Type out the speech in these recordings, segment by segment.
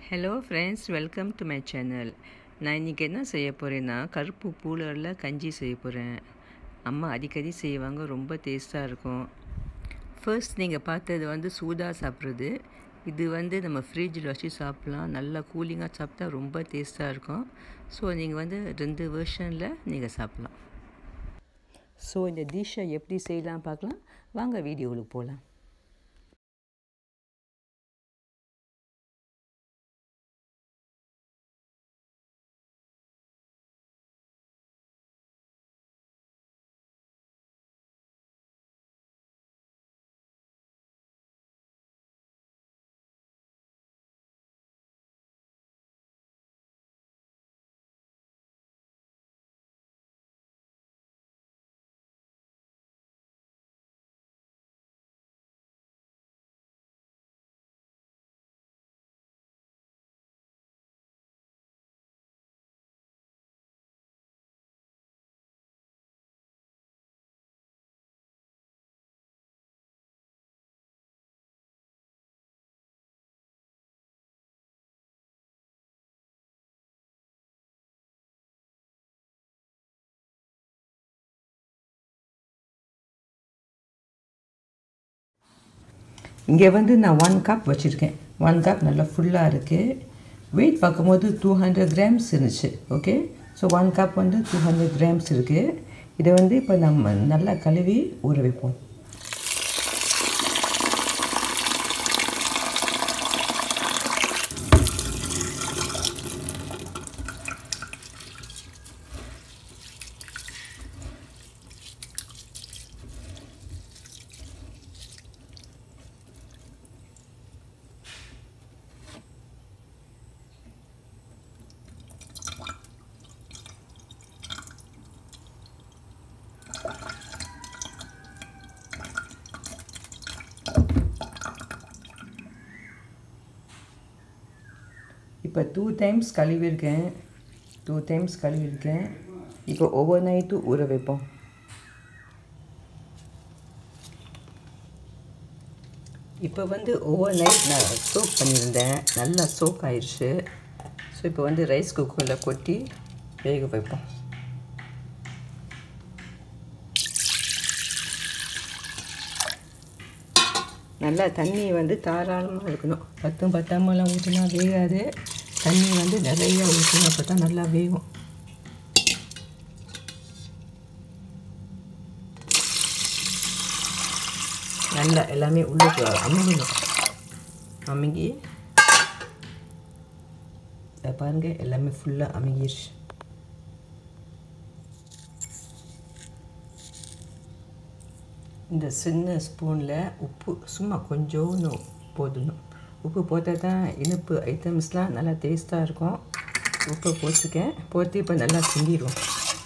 Hello friends welcome to my channel நான் இன்றைக்கி என்ன செய்ய போகிறேன்னா கருப்பு பூலரில் கஞ்சி செய்ய போகிறேன் அம்மா அடிக்கடி செய்வாங்க ரொம்ப டேஸ்ட்டாக இருக்கும் ஃபர்ஸ்ட் நீங்கள் பார்த்தது வந்து சூடாக சாப்பிட்றது இது வந்து நம்ம ஃப்ரிட்ஜில் வச்சு சாப்பிட்லாம் நல்லா கூலிங்காக சாப்பிட்டா ரொம்ப டேஸ்ட்டாக இருக்கும் ஸோ நீங்கள் வந்து ரெண்டு வெர்ஷனில் நீங்கள் சாப்பிட்லாம் ஸோ இந்த டிஷ்ஷை எப்படி செய்யலாம் பார்க்கலாம் வாங்க வீடியோவுக்கு போகலாம் இங்கே வந்து நான் ஒன் கப் வச்சுருக்கேன் ஒன் கப் நல்லா ஃபுல்லாக இருக்குது வெயிட் பார்க்கும்போது டூ ஹண்ட்ரட் கிராம்ஸ் இருந்துச்சு ஓகே ஸோ ஒன் கப் வந்து டூ ஹண்ட்ரட் கிராம்ஸ் இருக்குது இதை வந்து இப்போ நம்ம நல்லா கழுவி ஊற வைப்போம் இப்போ டூ டைம்ஸ் கழுவிருக்கேன் டூ டைம்ஸ் கழுவிருக்கேன் இப்போ ஓவர் நைட்டு ஊற வைப்போம் இப்போ வந்து ஓவர் நைட் நான் சோக் பண்ணியிருந்தேன் நல்லா சோக் ஆயிடுச்சு ஸோ இப்போ வந்து ரைஸ் குக்கரில் கொட்டி வேக வைப்போம் நல்லா தண்ணி வந்து தாராளமாக இருக்கணும் பத்தும் பத்தாமலாம் ஊற்றினா வேகாது தண்ணி வந்து நிறைய ஊற்றணும் அப்போ தான் நல்லா வேகும் நல்லா எல்லாமே உள்ளுக்கு அமுங்கணும் அமுங்கி பாருங்கள் எல்லாமே ஃபுல்லாக அமுங்கிடுச்சு இந்த சின்ன ஸ்பூனில் உப்பு சும்மா கொஞ்சோன்னு போடணும் உப்பு போட்டால் தான் இனிப்பு ஐட்டம்ஸ்லாம் நல்லா டேஸ்ட்டாக இருக்கும் உப்பு போட்டிருக்கேன் போட்டு இப்போ நல்லா கிண்டிடுவோம்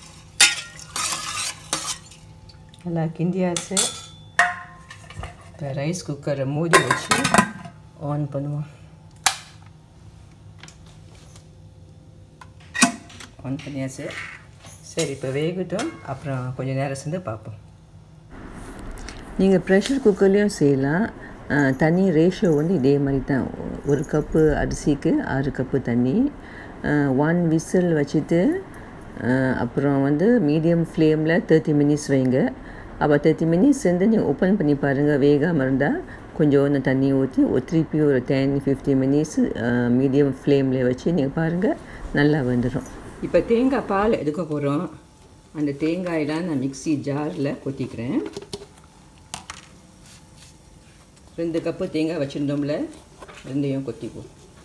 நல்லா கிண்டியாச்சு இப்போ ரைஸ் குக்கரை மூடி வச்சு ஆன் பண்ணுவோம் ஆன் பண்ணியாச்சு சரி இப்போ வேகட்டும் அப்புறம் கொஞ்சம் நேரம் சேர்ந்து பார்ப்போம் நீங்கள் ப்ரெஷர் குக்கர்லேயும் செய்யலாம் தண்ணி ரேஷியோ வந்து இதே மாதிரி தான் ஒரு கப்பு அரிசிக்கு ஆறு கப்பு தண்ணி ஒன் விசில் வச்சுட்டு அப்புறம் வந்து மீடியம் ஃப்ளேமில் தேர்ட்டி மினிட்ஸ் வைங்க அப்போ தேர்ட்டி மினிட்ஸ் வந்து நீங்கள் ஓப்பன் பண்ணி பாருங்கள் வேகாமல் இருந்தால் கொஞ்சோண்டு தண்ணி ஊற்றி ஒரு திருப்பி ஒரு டென் ஃபிஃப்டி மினிட்ஸ் மீடியம் ஃப்ளேமில் வச்சு நீங்கள் பாருங்கள் நல்லா வந்துடும் இப்போ தேங்காய் பால் எடுக்க போகிறோம் அந்த தேங்காயெல்லாம் நான் மிக்சி ஜாரில் கொட்டிக்கிறேன் ரெண்டு கப்பு தேங்காய் வச்சுருந்தோம்ல ரெண்டையும் கொத்திக்குவோம்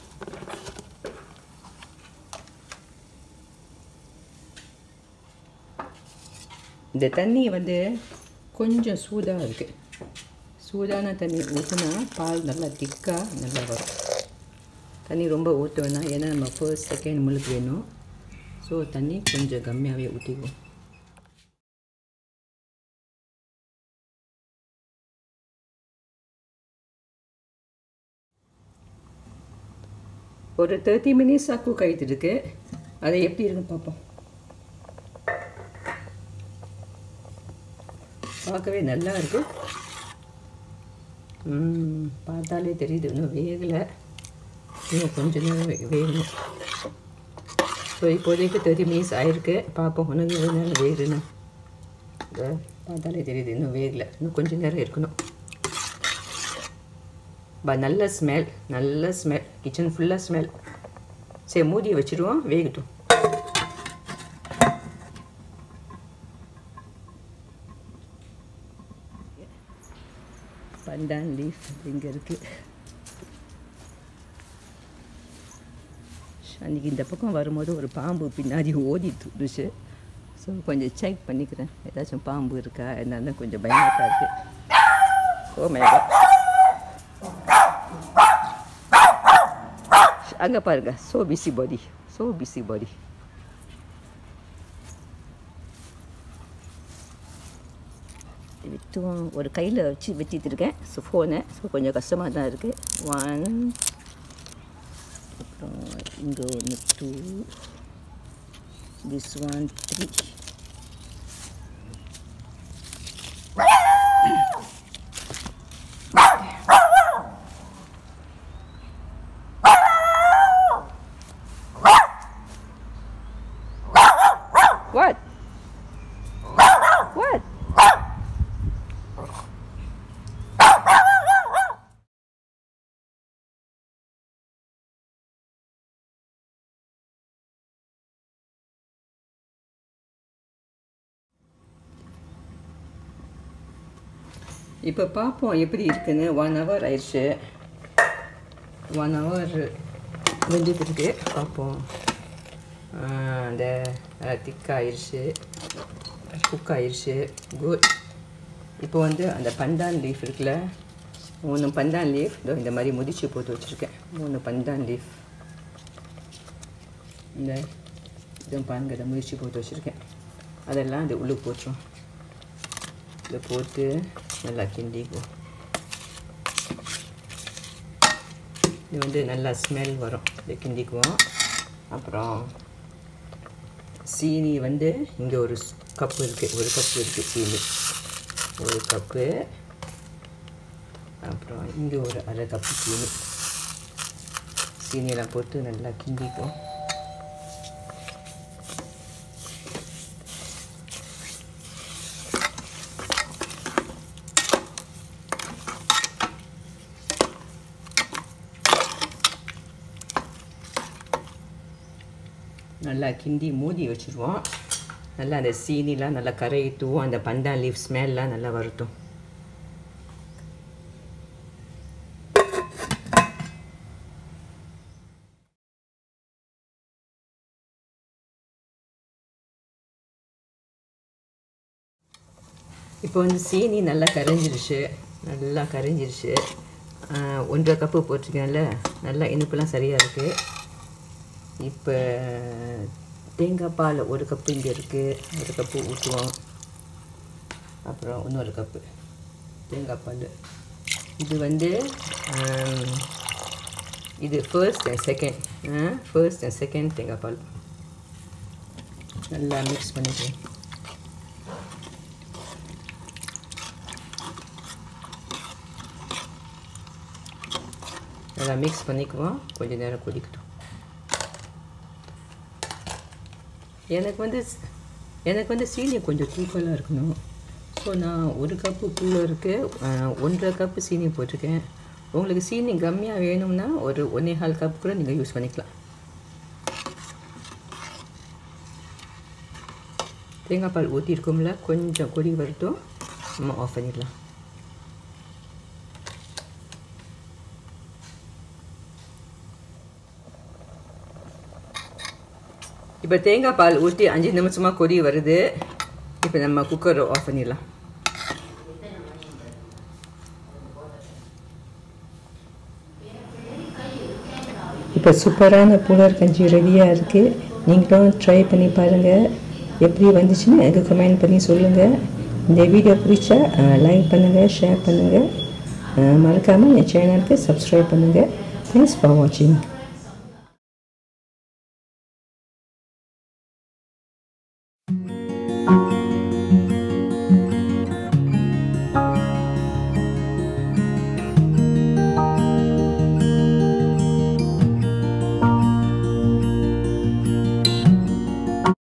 இந்த தண்ணி வந்து கொஞ்சம் சூடாக இருக்குது சூடான தண்ணி ஊற்றினா பால் நல்லா திக்காக நல்லா வரும் தண்ணி ரொம்ப ஊற்ற வேணாம் ஏன்னா நம்ம ஃபர்ஸ்ட் செகண்ட் முழுக்கு வேணும் ஸோ தண்ணி கொஞ்சம் கம்மியாகவே ஊற்றிக்குவோம் ஒரு தேர்ட்டி மினிட்ஸாக குக் ஆகிட்டு இருக்கு அது எப்படி இருக்குன்னு பார்ப்போம் பார்க்கவே நல்லா இருக்கு பார்த்தாலே தெரியுது இன்னும் வேகலை இன்னும் கொஞ்ச நேரம் வே- வேகணும் ஸோ இப்போதைக்கு தேர்ட்டி மினிட்ஸ் ஆயிருக்கு பார்ப்போம் உனக்கு எவ்வளோ நேரம் வேகுதுன்னு இந்த பார்த்தாலே தெரியுது இன்னும் வேகலை இன்னும் கொஞ்ச நேரம் இருக்கணும் பா நல்ல ஸ்மெல் நல்ல ஸ்மெல் கிச்சன் ஃபுல்லாக ஸ்மெல் சரி மூடியை வச்சுருவோம் வேகட்டும் பண்டான் லீஃப் இங்கே இருக்குது அன்றைக்கி இந்த பக்கம் வரும்போது ஒரு பாம்பு பின்னாடி ஓடி துடுச்சு ஸோ கொஞ்சம் செக் பண்ணிக்கிறேன் ஏதாச்சும் பாம்பு இருக்கா என்னன்னு கொஞ்சம் பயமாக தான் இருக்குது ஓ மேடம் அங்கே பாருங்க so busy body so busy body விட்டுவோம் ஒரு கையில் வச்சு வெட்டிட்டு இருக்கேன் ஸோ ஃபோனை ஸோ கொஞ்சம் கஷ்டமாக தான் இருக்குது ஒன் அப்புறம் இங்கே ஒன்று two this one three What? What? இப்போ பார்ப்போம் எப்படி இருக்குன்னு ஒன் ஹவர் ஆயிடுச்சு ஒன் ஹவர் வெந்துட்டு இருக்கு பார்ப்போம் ஆஹ் அந்த திக் ஆயிடுச்சு குக் ஆயிடுச்சு குட் இப்போ வந்து அந்த பண்டான் லீஃப் இருக்குல்ல மூணு பண்டான் லீஃப் இதோ இந்த மாதிரி முதிச்சு போட்டு வச்சுருக்கேன் மூணு பண்டான் லீஃப் இந்த இதுவும் பாருங்க இதை முதிச்சு போட்டு வச்சுருக்கேன் அதெல்லாம் அது உள்ளுக்கு போட்டுரும் இதை போட்டு நல்லா கிண்டிக்குவோம் இது வந்து நல்லா ஸ்மெல் வரும் இதை கிண்டிக்குவோம் அப்புறம் சீனி வந்து இங்கே ஒரு கப்பு இருக்குது ஒரு கப்பு இருக்குது சீனி ஒரு கப்பு அப்புறம் இங்கே ஒரு அரை கப்பு சீனி சீனியெல்லாம் போட்டு நல்லா கிண்டிப்போம் நல்லா கிண்டி மூடி வச்சுருவோம் நல்லா அந்த சீனிலாம் நல்லா கரையிட்டுவோம் அந்த பண்டான் லீஃப் ஸ்மெல்லாம் நல்லா வரட்டும் இப்போ வந்து சீனி நல்லா கரைஞ்சிருச்சு நல்லா கரைஞ்சிருச்சு ஆஹ், ஒன்றரை கப்பு போட்டிருக்கேன்ல நல்லா இனிப்புலாம் சரியாக இருக்குது இப்போ தேங்காய் பால் ஒரு கப்பு இங்கே இருக்குது ஒரு கப்பு ஊற்றுவோம் அப்புறம் இன்னொரு கப்பு தேங்காய் பால் இது வந்து ஆம், இது first and second first and second தேங்காய் பால் நல்லா மிக்ஸ் பண்ணிக்குவோம் நல்லா மிக்ஸ் பண்ணிக்குவோம் கொஞ்ச நேரம் கொதிக்கட்டும் எனக்கு வந்து எனக்கு வந்து சீனி கொஞ்சம் தூக்கலாக இருக்கணும் ஸோ நான் ஒரு கப்பு புல்லு இருக்குது ஒன்றரை கப்பு சீனி போட்டிருக்கேன் உங்களுக்கு சீனி கம்மியாக வேணும்னா ஒரு ஒன்றே கால் கப் கூட நீங்கள் யூஸ் பண்ணிக்கலாம் தேங்காய் பால் ஊற்றிருக்கோம்ல கொஞ்சம் கொடி வரட்டும் நம்ம ஆஃப் பண்ணிடலாம் இப்போ தேங்காய் பால் ஊற்றி அஞ்சு நிமிஷமாக கொதி வருது இப்போ நம்ம குக்கர் ஆஃப் பண்ணிடலாம் இப்போ சூப்பரான புலர் கஞ்சி ரெடியாக இருக்குது நீங்களும் ட்ரை பண்ணி பாருங்கள் எப்படி வந்துச்சுன்னு எனக்கு கமெண்ட் பண்ணி சொல்லுங்கள் இந்த வீடியோ பிடிச்சா லைக் பண்ணுங்கள் ஷேர் பண்ணுங்கள் மறக்காமல் என் சேனலுக்கு சப்ஸ்கிரைப் பண்ணுங்கள் தேங்க்ஸ் ஃபார் வாட்சிங்